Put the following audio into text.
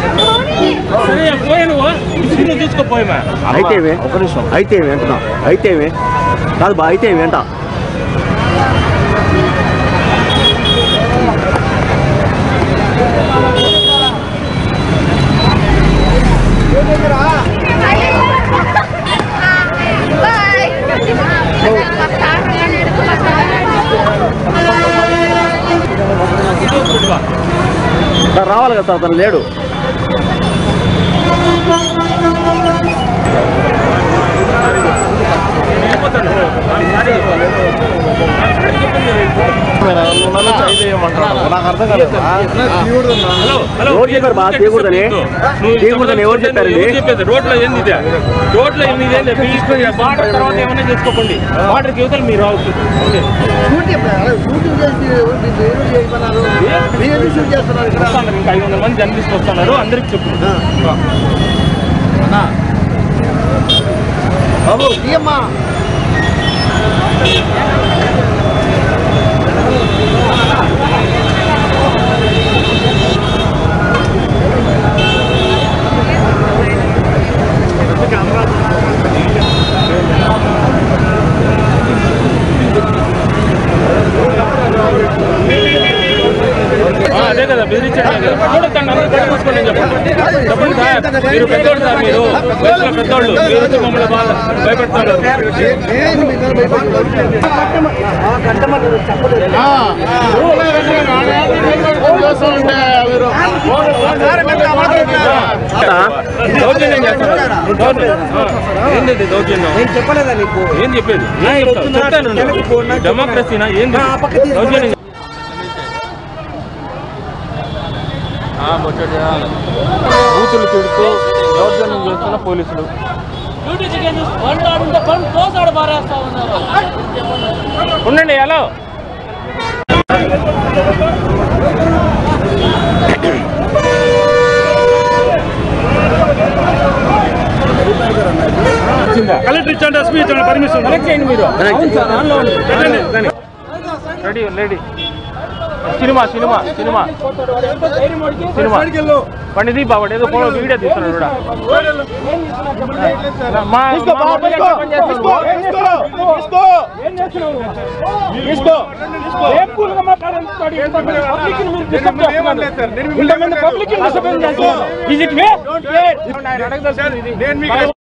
సరే పోయి నువ్వు తీసుకుని తీసుకోపోయమా అయితే ఏమి? ఒక నిమిషం అయితే ఏమి అంటున్నా అయితే ఏమి కాదు బా అయితే ఏమి అంట సార్ రావాలి కదా సార్ అతను లేడు నాకు అర్థం కాలేదు హలో హలో ఎవరు చెప్పారు బా తీయకూడదని నువ్వు తీయకూడదని ఎవరు చెప్పారండి ఎవరు చెప్పేది రోడ్లో ఏంది ఇది రోడ్లో ఏంది ఇదే బార్డర్ తర్వాత ఏమైనా చేసుకోకండి బార్డర్కి యువతలు మీరు రావచ్చు ఓకే. షూటింగ్ చేసి ఎవరు చేయమన్నారు మీరు ఎందుకు షూట్ చేస్తున్నారు ఇక్కడ వస్తున్నారు ఇంకా ఐదు వందల మంది జర్నలిస్ట్ వస్తున్నారు అందరికి చెప్పు బాబు తీయమ్మా ఆ, అదే కదా బెదిరించండి చూడొద్దండి అందరూ కళ్ళు మూసుకోండి అని చెప్పండి చెప్పండి సార్ మీరు పెద్దోళ్ళు సార్ మీరు వయసులో పెద్దోళ్ళు మీరు వచ్చి మమ్మల్ని బాగా భయపెడతారు నేను మీ మీద భయపడుతున్నాను. దౌర్జన్యం చేస్తున్నారు దౌర్జన్యం. ఆ, ఏంది ఇది దౌర్జన్యం నేను చెప్పలేదా నీకు ఏం చెప్పేది ఏం చెప్తావు? చెప్తాను నేను. డెమోక్రసీనా ఏంది దౌర్జన్యం బూతులు తిడుతూ దౌర్జన్యం చేస్తున్న పోలీసులు డ్యూటీ చికెన్ బండి ఆడుంటే బండి తోసాడు పారేస్తా ఉన్నారు ఉండండి హలో కలెక్టర్ ఇచ్చండి ఎస్పీ ఇచ్చండి పర్మిషన్ కలెక్ట్ చేయండి మీరు అవును సార్ ఆన్లో ఉంది. పెట్టండి దాన్ని. Ready ready cinema cinema cinema cinema పండిది బాబు ఏదో ఫోటో వీడియో తీస్తున్నాడు కూడా మా మా మొబైల్ ఎక్కడ పని చేస్తున్నావు? ఏం చేస్తున్నావు నువ్వు? ఏం కూల్గా మాట్లాడుతున్నాడు? ఎంత మంది public ని మీరు disturb చేస్తున్నారు? ఇంతమంది public ని disturb చేస్తున్నారు. Is it way? ఆయన అడగదలుచుకుంది ఇది.